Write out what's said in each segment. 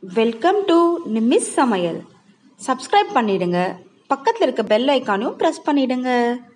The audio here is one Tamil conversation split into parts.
வெல்கம் டு நிமிஸ் சமையல் சப்ஸ்கிரைப் பண்ணிடுங்க பக்கத்தில் இருக்க பெல் ஐக்கானையும் ப்ரெஸ் பண்ணிடுங்க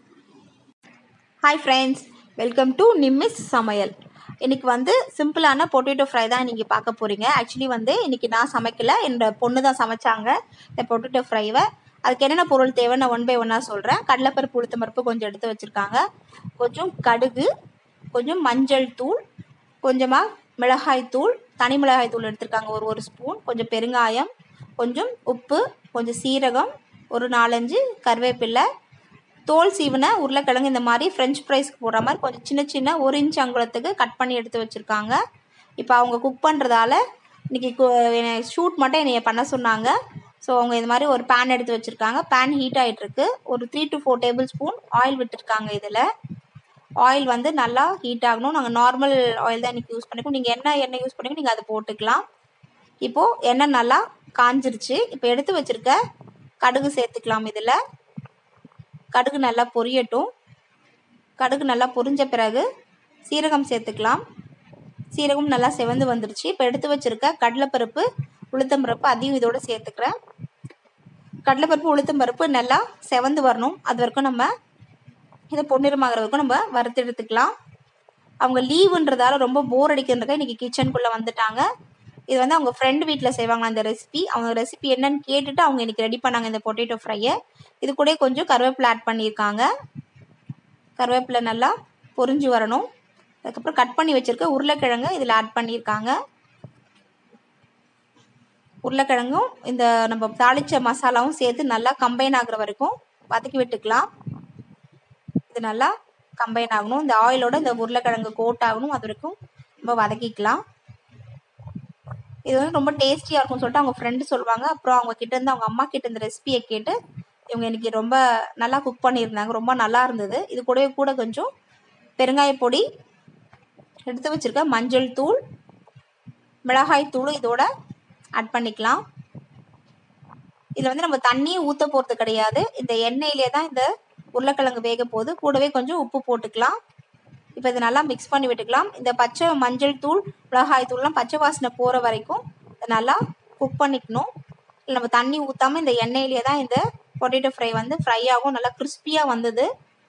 hi friends welcome to Nimis சமையல் இன்னைக்கு வந்து சிம்பிளான பொட்டேட்டோ ஃப்ரை தான் நீங்கள் பார்க்க போகிறீங்க ஆக்சுவலி வந்து இன்னைக்கு நான் சமைக்கல என்னோட பொண்ணு தான் சமைச்சாங்க இந்த பொட்டேட்டோ ஃப்ரைவை அதுக்கு என்னென்ன பொருள் தேவை நான் ஒன் பை ஒன்னாக சொல்கிறேன் கடலைப்பருப்பு உளுத்தம் பருப்பு கொஞ்சம் எடுத்து வச்சுருக்காங்க கொஞ்சம் கடுகு கொஞ்சம் மஞ்சள் தூள் கொஞ்சமாக மிளகாய் தூள் தனி மிளகாய் தூள் எடுத்திருக்காங்க ஒரு ஒரு ஸ்பூன் கொஞ்சம் பெருங்காயம் கொஞ்சம் உப்பு கொஞ்சம் சீரகம் ஒரு நாலஞ்சு கருவேப்பிலை தோல் சீவன உருளைக்கிழங்கு இந்த மாதிரி ஃப்ரெஞ்ச் ஃப்ரைஸ்க்கு போடுற மாதிரி கொஞ்சம் சின்ன சின்ன ஒரு இன்ச் அங்குலத்துக்கு கட் பண்ணி எடுத்து வச்சுருக்காங்க இப்போ அவங்க குக் பண்ணுறதால இன்றைக்கி ஷூட் மட்டும் என்னைய பண்ண சொன்னாங்க ஸோ அவங்க இது மாதிரி ஒரு பேன் எடுத்து வச்சுருக்காங்க பேன் ஹீட் ஆகிட்டுருக்கு ஒரு three to four tablespoon oil விட்டுருக்காங்க இதில் ஆயில் வந்து நல்லா ஹீட் ஆகணும் நாங்கள் நார்மல் ஆயில் தான் இன்றைக்கி யூஸ் பண்ணிக்கோம் நீங்கள் என்ன எண்ணெய் யூஸ் பண்ணிக்கோ நீங்கள் அதை போட்டுக்கலாம் இப்போது எண்ணெய் நல்லா காஞ்சிருச்சு இப்போ எடுத்து வச்சுருக்க கடுகு சேர்த்துக்கலாம் இதில் கடுகு நல்லா பொரியட்டும் கடுகு நல்லா பொரிஞ்ச பிறகு சீரகம் சேர்த்துக்கலாம் சீரகம் நல்லா செவந்து வந்துருச்சு இப்போ எடுத்து வச்சுருக்க கடலைப்பருப்பு உளுத்தம்பருப்பு அதையும் இதோடு சேர்த்துக்கிறேன் கடலைப்பருப்பு உளுத்தம்பருப்பு நல்லா செவந்து வரணும் அது வரைக்கும் நம்ம இதை பொன்னிறமாகிற வரைக்கும் நம்ம வறுத்து எடுத்துக்கலாம் அவங்க லீவுன்றதால ரொம்ப போர் அடிக்கிறதுக்காக இன்றைக்கி கிச்சனுக்குள்ளே வந்துட்டாங்க இது வந்து அவங்க ஃப்ரெண்டு வீட்டில் செய்வாங்களா இந்த ரெசிபி அவங்க ரெசிபி என்னன்னு கேட்டுட்டு அவங்க இன்றைக்கி ரெடி பண்ணாங்க இந்த பொட்டேட்டோ ஃப்ரையை இது கூட கொஞ்சம் கருவேப்பிலை ஆட் பண்ணியிருக்காங்க கருவேப்பிலை நல்லா பொரிஞ்சு வரணும் அதுக்கப்புறம் கட் பண்ணி வச்சுருக்க உருளைக்கிழங்கு இதில் ஆட் பண்ணியிருக்காங்க உருளைக்கிழங்கும் இந்த நம்ம தாளித்த மசாலாவும் சேர்த்து நல்லா கம்பைன் ஆகுற வரைக்கும் வதக்கி விட்டுக்கலாம் இது நல்லா கம்பைன் ஆகணும் இந்த ஆயிலோட இந்த உருளைக்கிழங்கு கோட் ஆகணும் அது வரைக்கும் நம்ம வதக்கிக்கலாம் இது வந்து ரொம்ப டேஸ்டியாக இருக்கும்னு சொல்லிட்டு அவங்க ஃப்ரெண்டு சொல்லுவாங்க அப்புறம் அவங்க கிட்ட இருந்து அவங்க அம்மா கிட்ட இந்த ரெசிபியை கேட்டு இவங்க எனக்கு ரொம்ப நல்லா குக் பண்ணியிருந்தாங்க ரொம்ப நல்லா இருந்தது இது கூடவே கூட கொஞ்சம் பெருங்காய பொடி எடுத்து வச்சுருக்க மஞ்சள் தூள் மிளகாய் தூள் இதோட ஆட் பண்ணிக்கலாம் இதில் வந்து நம்ம தண்ணியை ஊற்ற போகிறது கிடையாது இந்த எண்ணெயிலே தான் இந்த உருளைக்கிழங்கு வேக போது கூடவே கொஞ்சம் உப்பு போட்டுக்கலாம் இப்போ இதை நல்லா மிக்ஸ் பண்ணி விட்டுக்கலாம் இந்த பச்சை மஞ்சள் தூள் மிளகாய் தூள்லாம் பச்சை வாசனை போகிற வரைக்கும் இதை நல்லா குக் பண்ணிக்கணும் இல்லை நம்ம தண்ணி ஊற்றாமல் இந்த எண்ணெயிலே தான் இந்த பொட்டேட்டோ ஃப்ரை வந்து ஃப்ரை ஆகும் நல்லா கிறிஸ்பியாக வந்தது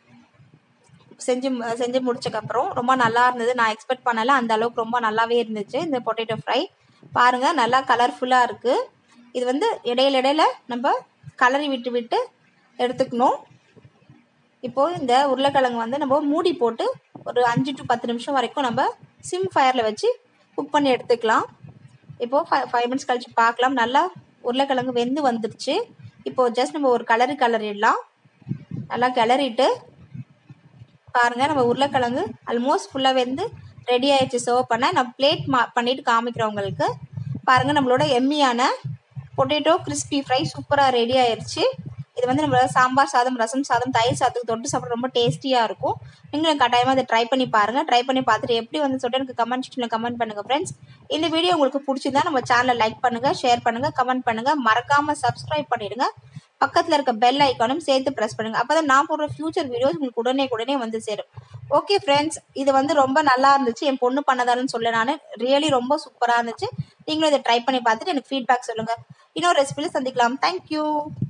செஞ்சு செஞ்சு முடிச்சக்கப்புறம் ரொம்ப நல்லா இருந்தது நான் எக்ஸ்பெக்ட் பண்ணலை அந்த அளவுக்கு ரொம்ப நல்லாவே இருந்துச்சு இந்த பொட்டேட்டோ ஃப்ரை பாருங்கள் நல்லா கலர்ஃபுல்லாக இருக்குது இது வந்து இடையில இடையில நம்ம கலரி விட்டு விட்டு எடுத்துக்கணும் இப்போது இந்த உருளைக்கிழங்கு வந்து நம்ம மூடி போட்டு ஒரு அஞ்சு டு பத்து நிமிஷம் வரைக்கும் நம்ம சிம் ஃபயரில் வச்சு குக் பண்ணி எடுத்துக்கலாம் இப்போது ஃபை ஃபைவ் மினிட்ஸ் கழிச்சு பார்க்கலாம் நல்லா உருளைக்கிழங்கு வெந்து வந்துருச்சு இப்போது ஜஸ்ட் நம்ம ஒரு கலரு கலரிடலாம் நல்லா கிளறிட்டு பாருங்கள் நம்ம உருளைக்கிழங்கு ஆல்மோஸ்ட் ஃபுல்லாக வெந்து ரெடி ஆயிடுச்சு சர்வ் பண்ண நான் பிளேட் மா பண்ணிவிட்டு காமிக்கிறேன் உங்களுக்கு பாருங்கள் நம்மளோட எம்மியான பொட்டேட்டோ கிறிஸ்பி ஃப்ரை சூப்பராக ரெடி ஆயிடுச்சு இது வந்து நம்மளோட சாம்பார் சாதம் ரசம் சாதம் தயிர் சாதத்துக்கு தொட்டு சாப்பிட ரொம்ப டேஸ்டியாக இருக்கும் நீங்களும் கட்டாயமாக அதை ட்ரை பண்ணி பாருங்கள் ட்ரை பண்ணி பார்த்துட்டு எப்படி வந்து சொல்லிட்டு எனக்கு கமெண்ட் செக்ஷனில் கமெண்ட் பண்ணுங்கள் ஃப்ரெண்ட்ஸ் இந்த வீடியோ உங்களுக்கு பிடிச்சிருந்தா நம்ம சேனலை லைக் பண்ணுங்கள் ஷேர் பண்ணுங்கள் கமெண்ட் பண்ணுங்கள் மறக்காமல் சப்ஸ்கிரைப் பண்ணிடுங்க பக்கத்தில் இருக்க பெல் ஐக்கானும் சேர்த்து ப்ரெஸ் பண்ணுங்க அப்போ தான் நான் போடுற ஃபியூச்சர் வீடியோஸ் உங்களுக்கு உடனே உடனே வந்து சேரும் ஓகே ஃப்ரெண்ட்ஸ் இது வந்து ரொம்ப நல்லா இருந்துச்சு என் பொண்ணு பண்ணதாருன்னு சொல்ல நான் ரியலி ரொம்ப சூப்பராக இருந்துச்சு நீங்களும் இதை ட்ரை பண்ணி பார்த்துட்டு எனக்கு ஃபீட்பேக் சொல்லுங்கள் இன்னொரு ரெசிபியில் சந்திக்கலாம் தேங்க்யூ